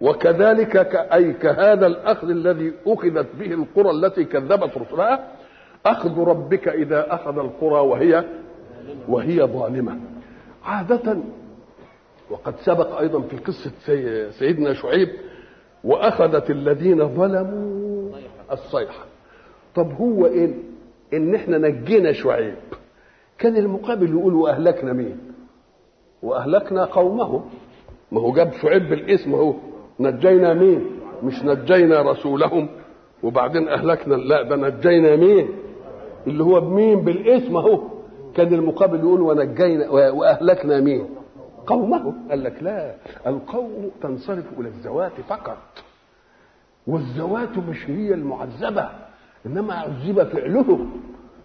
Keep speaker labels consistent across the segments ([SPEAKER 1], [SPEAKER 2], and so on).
[SPEAKER 1] وكذلك ك- أي كهذا الأخذ الذي أخذت به القرى التي كذبت رسلها أخذ ربك إذا أخذ القرى وهي وهي ظالمة عادة وقد سبق أيضا في قصة سي- سيدنا شعيب وأخذت الذين ظلموا الصيحة طب هو إيه إن إحنا نجينا شعيب كان المقابل يقول وأهلكنا مين وأهلكنا قومه ما هو جاب شعيب بالاسم اهو نجينا مين مش نجينا رسولهم وبعدين اهلكنا لا ده نجينا مين اللي هو بمين بالاسم اهو كان المقابل يقول ونجينا واهلكنا مين قومه قال لك لا القوم تنصرف الى الذوات فقط والذوات مش هي المعذبه انما عذب فعلهم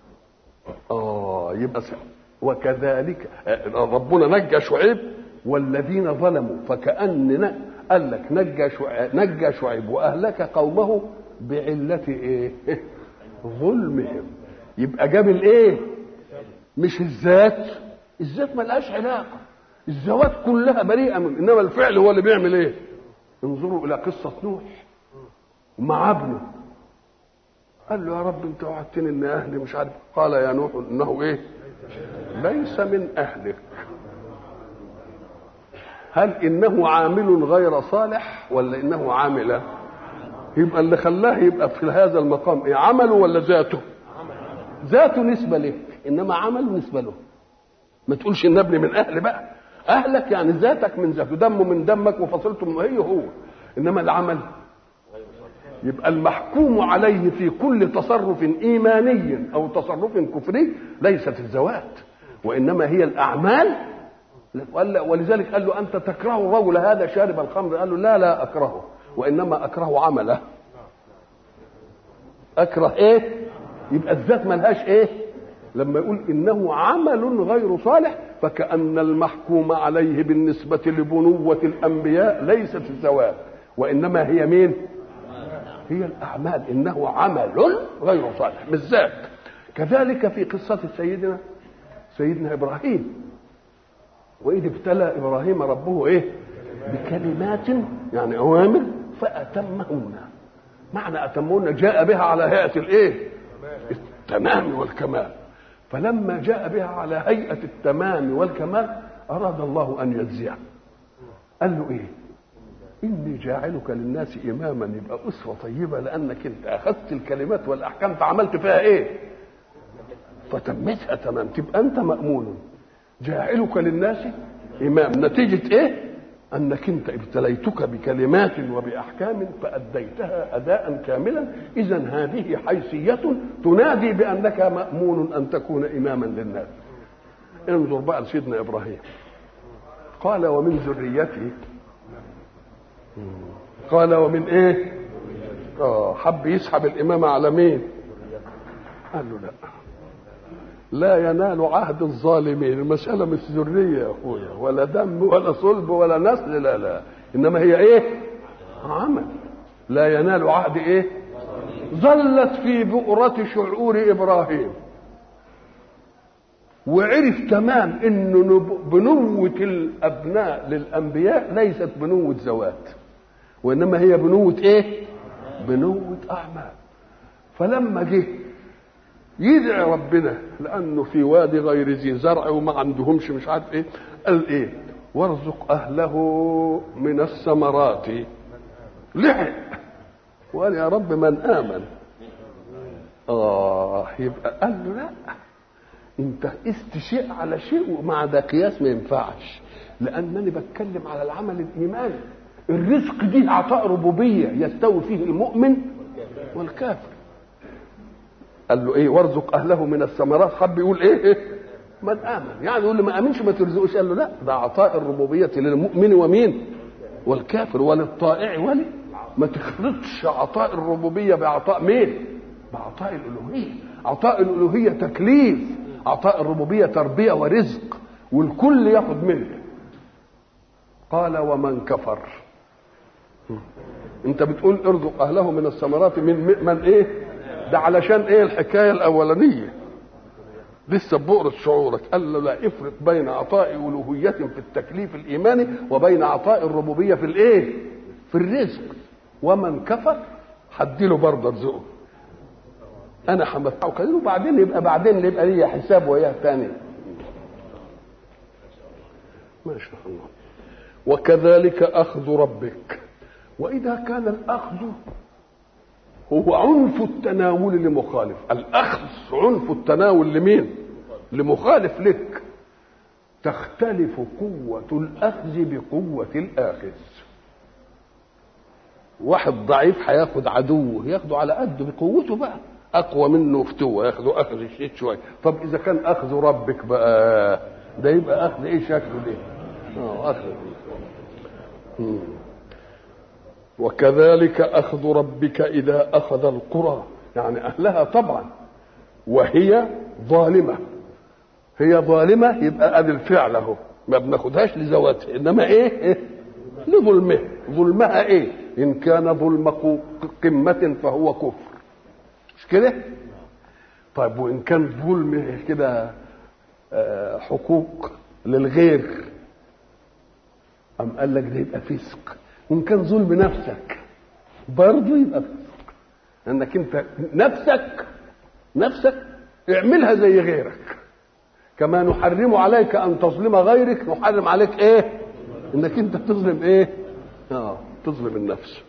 [SPEAKER 1] اه يبقى س- وكذلك آه، ربنا نجى شعيب والذين ظلموا فكأن قال لك نجى شعيب, نجى شعيب واهلك قومه بعلة ايه؟ ظلمهم يبقى جاب الايه؟ مش الذات الذات ملهاش علاقة الذوات كلها بريئة من انما الفعل هو اللي بيعمل ايه؟ انظروا الى قصة نوح مع ابنه قال له يا رب انت وعدتني ان اهلي مش عارف قال يا نوح انه ايه ليس من اهلك هل انه عامل غير صالح ولا انه عامل يبقى اللي خلاه يبقى في هذا المقام ايه عمله ولا ذاته ذاته نسبة لك انما عمله نسبة له ما تقولش ان ابني من اهل بقى اهلك يعني ذاتك من ذاته دمه من دمك وفصلته من هي هو انما العمل يبقى المحكوم عليه في كل تصرف ايماني او تصرف كفري ليست الذوات وانما هي الاعمال وقال- ولذلك قال له انت تكره الرجل هذا شارب الخمر قال له لا لا اكرهه وانما اكره عمله اكره ايه يبقى الذات ملهاش ايه لما يقول انه عمل غير صالح فكأن المحكوم عليه بالنسبة لبنوة الأنبياء ليست الذوات وإنما هي مين؟ هي الأعمال إنه عمل غير صالح بالذات كذلك في قصة سيدنا سيدنا إبراهيم وإذ ابتلى إبراهيم ربه إيه؟ بكلمات يعني أوامر فأتمهن معنى أتمهن جاء بها على هيئة الإيه؟ التمام والكمال فلما جاء بها على هيئة التمام والكمال أراد الله أن يجزيه قال له إيه؟ إني جاعلك للناس إماما يبقى أسوة طيبة لأنك أنت أخذت الكلمات والأحكام فعملت فيها إيه؟ فتمتها تمام تبقى أنت مأمون جاعلك للناس إمام نتيجة إيه؟ أنك أنت ابتليتك بكلمات وبأحكام فأديتها أداء كاملا إذا هذه حيثية تنادي بأنك مأمون أن تكون إماما للناس انظر بقى لسيدنا إبراهيم قال ومن ذريتي قال ومن ايه اه حب يسحب الامامه على مين قال له لا لا ينال عهد الظالمين المسألة مش ذرية يا أخويا ولا دم ولا صلب ولا نسل لا لا إنما هي إيه؟ عمل لا ينال عهد إيه؟ ظلت في بؤرة شعور إبراهيم وعرف تمام إن نب- بنوة الأبناء للأنبياء ليست بنوة زوات وإنما هي بنوة إيه؟ بنوة أعمال فلما جه يدعي ربنا لانه في وادي غير ذي زرع وما عندهمش مش عارف ايه قال ايه وارزق اهله من الثمرات لحق وقال يا رب من امن اه يبقى قال له لا انت قست شيء على شيء ومع ده قياس ما ينفعش لانني بتكلم على العمل الايماني الرزق دي عطاء ربوبيه يستوي فيه المؤمن والكافر قال له ايه وارزق اهله من الثمرات حب يقول ايه, إيه؟ من امن يعني يقول اللي ما امنش ما ترزقوش قال له لا ده عطاء الربوبيه للمؤمن ومين والكافر وللطائع ولي ما تخلطش عطاء الربوبيه بعطاء مين بعطاء الالوهيه عطاء الالوهيه تكليف عطاء الربوبيه تربيه ورزق والكل ياخد منه قال ومن كفر انت بتقول ارزق اهله من الثمرات من من ايه ده علشان ايه الحكايه الاولانيه لسه بؤرة شعورك قال له لا افرق بين عطاء ألوهية في التكليف الإيماني وبين عطاء الربوبية في الإيه؟ في الرزق ومن كفر هديله برضه رزقه انا همتعه كده وبعدين يبقى بعدين يبقى ليا حساب وياه ثاني ما شاء الله وكذلك اخذ ربك واذا كان الاخذ هو عنف التناول لمخالف الاخذ عنف التناول لمين لمخالف لك تختلف قوة الأخذ بقوة الآخذ واحد ضعيف هياخد عدوه ياخده على قده بقوته بقى أقوى منه فتوة ياخده أخذ شيء شوية طب إذا كان أخذ ربك بقى ده يبقى أخذ إيه شكله ده آه أخذ مم. وكذلك أخذ ربك إذا أخذ القرى يعني أهلها طبعا وهي ظالمة هي ظالمة يبقى ادي الفعل اهو ما بناخدهاش لذواتها انما ايه, إيه؟ لظلمها ظلمها ايه ان كان ظلم قمة فهو كفر مش كده طيب وان كان ظلم كده آه حقوق للغير أم قال لك ده يبقى فسق وإن كان ظلم نفسك برضه يبقى فسق لأنك أنت نفسك نفسك اعملها زي غيرك كما نحرم عليك ان تظلم غيرك نحرم عليك ايه انك انت تظلم ايه اه تظلم النفس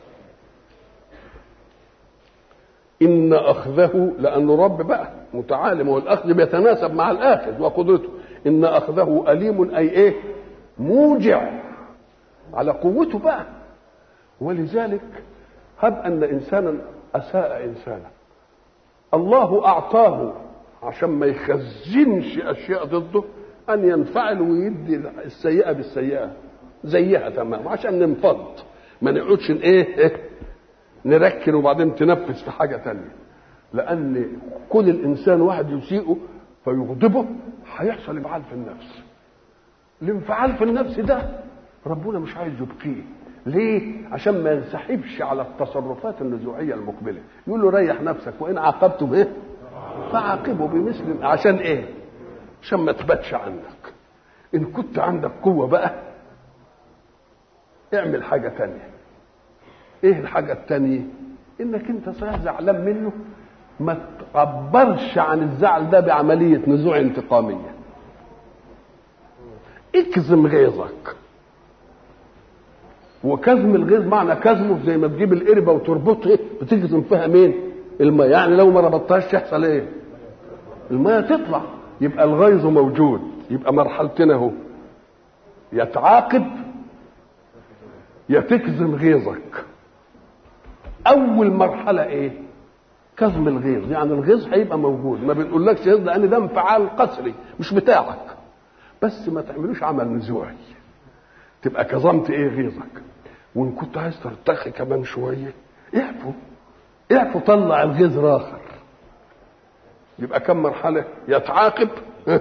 [SPEAKER 1] ان اخذه لانه رب بقى متعالم والاخذ بيتناسب مع الاخذ وقدرته ان اخذه اليم اي ايه موجع على قوته بقى ولذلك هب ان انسانا اساء انسانا الله اعطاه عشان ما يخزنش اشياء ضده ان ينفعل ويدي السيئه بالسيئه زيها تمام عشان ننفض ما نقعدش ايه نركن وبعدين تنفذ في حاجه تانية لان كل الانسان واحد يسيئه فيغضبه هيحصل انفعال في النفس الانفعال في النفس ده ربنا مش عايز يبقيه ليه؟ عشان ما ينسحبش على التصرفات النزوعيه المقبله يقول له ريح نفسك وان عاقبتم ايه؟ فعاقبه بمثل عشان ايه عشان ما تباتش عندك ان كنت عندك قوه بقى اعمل حاجه تانية ايه الحاجه التانية انك انت صحيح زعلان منه ما تعبرش عن الزعل ده بعمليه نزوع انتقاميه اكظم غيظك وكظم الغيظ معنى كظمه زي ما تجيب القربه وتربطها بتكظم فيها مين الماء يعني لو ما ربطتهاش يحصل ايه الماء تطلع يبقى الغيظ موجود يبقى مرحلتين اهو يا تعاقب يا تكظم غيظك اول مرحله ايه كظم الغيظ يعني الغيظ هيبقى موجود ما بنقولكش غيظ لان ده انفعال قسري مش بتاعك بس ما تعملوش عمل نزوعي تبقى كظمت ايه غيظك وان كنت عايز ترتخي كمان شويه اعفو اعفو طلع الغيظ اخر يبقى كم مرحله يا تعاقب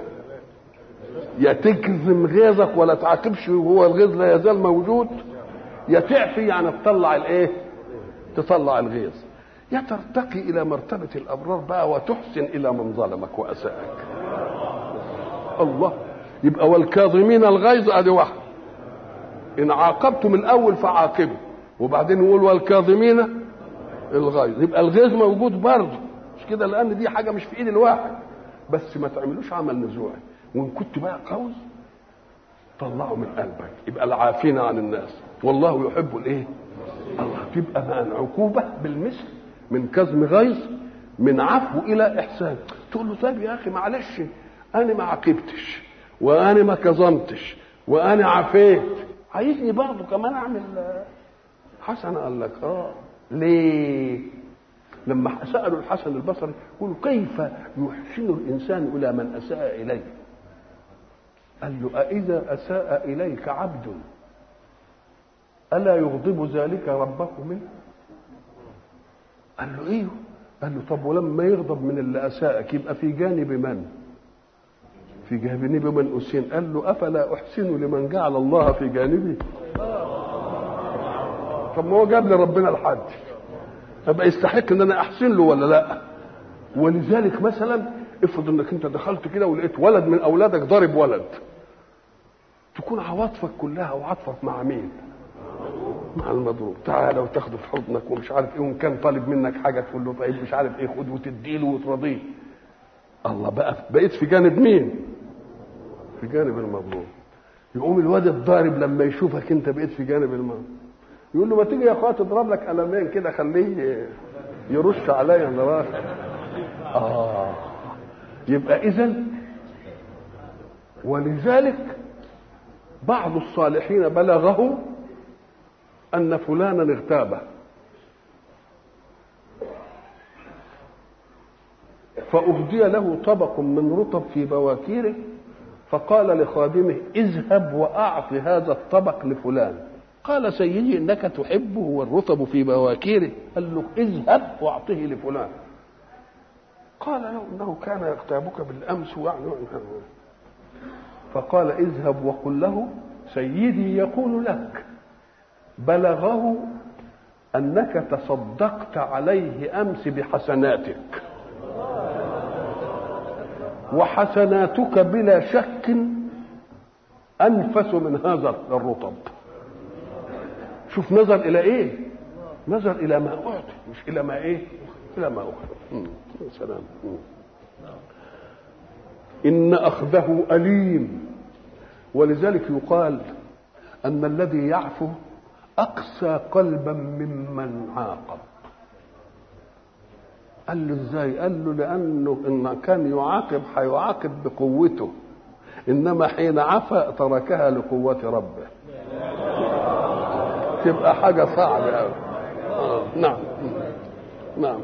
[SPEAKER 1] يا تكظم غيظك ولا تعاقبش وهو الغيظ لا يزال موجود يا تعفي يعني تطلع الايه تطلع الغيظ يا ترتقي الى مرتبه الابرار بقى وتحسن الى من ظلمك واساءك الله يبقى والكاظمين الغيظ ادي واحد ان عاقبتم الاول فعاقبوا وبعدين يقول والكاظمين الغيظ يبقى الغيظ موجود برضه مش كده لان دي حاجه مش في ايد الواحد بس ما تعملوش عمل نزوعي وان كنت بقى قوي طلعه من قلبك يبقى العافين عن الناس والله يحب الايه الله تبقى من عقوبه بالمثل من كظم غيظ من عفو الى احسان تقول له طيب يا اخي معلش انا ما عاقبتش وانا ما كظمتش وانا عفيت عايزني برضه كمان اعمل حسن قال لك اه ليه لما سالوا الحسن البصري يقولوا كيف يحسن الانسان الى من اساء اليه قال له أإذا أساء إليك عبد ألا يغضب ذلك ربه منه قال له إيه قال له طب ولما يغضب من اللي أساءك يبقى في جانب من في جانب من أسين قال له أفلا أحسن لمن جعل الله في جانبي طب ما هو جاب لي ربنا الحد أبقى يستحق ان انا احسن له ولا لا ولذلك مثلا افرض انك انت دخلت كده ولقيت ولد من اولادك ضارب ولد تكون عواطفك كلها وعاطفك مع مين مع المضروب تعالى وتاخده في حضنك ومش عارف ايه وان كان طالب منك حاجه تقول له طيب مش عارف ايه خد وتديله وترضيه الله بقى بقيت في جانب مين؟ في جانب المظلوم يقوم الواد الضارب لما يشوفك انت بقيت في جانب المظلوم يقول له ما تيجي يا اخويا تضرب لك قلمين كده خليه يرش عليا نراك اه يبقى اذا ولذلك بعض الصالحين بلغه ان فلانا اغتابه فأهدي له طبق من رطب في بواكيره فقال لخادمه اذهب وأعط هذا الطبق لفلان قال سيدي إنك تحبه والرطب في بواكيره قال له اذهب واعطه لفلان قال له إنه كان يغتابك بالأمس ويعني فقال اذهب وقل له سيدي يقول لك بلغه أنك تصدقت عليه أمس بحسناتك وحسناتك بلا شك انفس من هذا الرطب شوف نظر الى ايه نظر الى ما اعطي مش الى ما ايه الى ما اخذ سلام ان اخذه اليم ولذلك يقال ان الذي يعفو اقسى قلبا ممن عاقب قال له ازاي قال له لانه ان كان يعاقب هيعاقب بقوته انما حين عفا تركها لقوه ربه تبقى حاجه صعبه قوي نعم نعم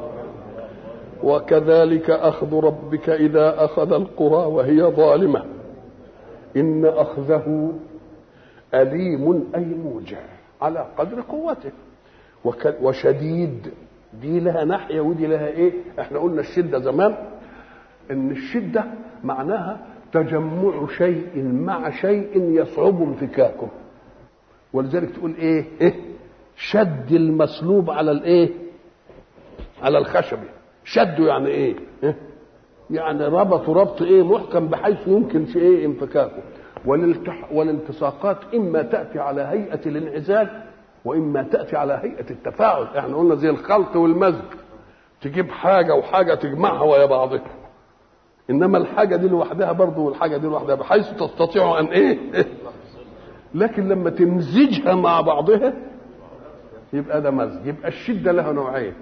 [SPEAKER 1] وكذلك اخذ ربك اذا اخذ القرى وهي ظالمه ان اخذه اليم اي موجع على قدر قوته وشديد دي لها ناحية ودي لها ايه احنا قلنا الشدة زمان ان الشدة معناها تجمع شيء مع شيء يصعب انفكاكه ولذلك تقول ايه, إيه؟ شد المسلوب على الايه على الخشبة شده يعني ايه, إيه؟ يعني ربطه ربط ايه محكم بحيث يمكن في ايه انفكاكه والالتح... والالتصاقات اما تاتي على هيئه الانعزال واما تاتي على هيئه التفاعل احنا قلنا زي الخلط والمزج تجيب حاجه وحاجه تجمعها ويا بعضها انما الحاجه دي لوحدها برضه والحاجه دي لوحدها بحيث تستطيع ان ايه لكن لما تمزجها مع بعضها يبقى ده مزج يبقى الشده لها نوعين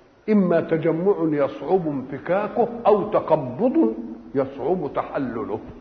[SPEAKER 1] اما تجمع يصعب انفكاكه او تقبض يصعب تحلله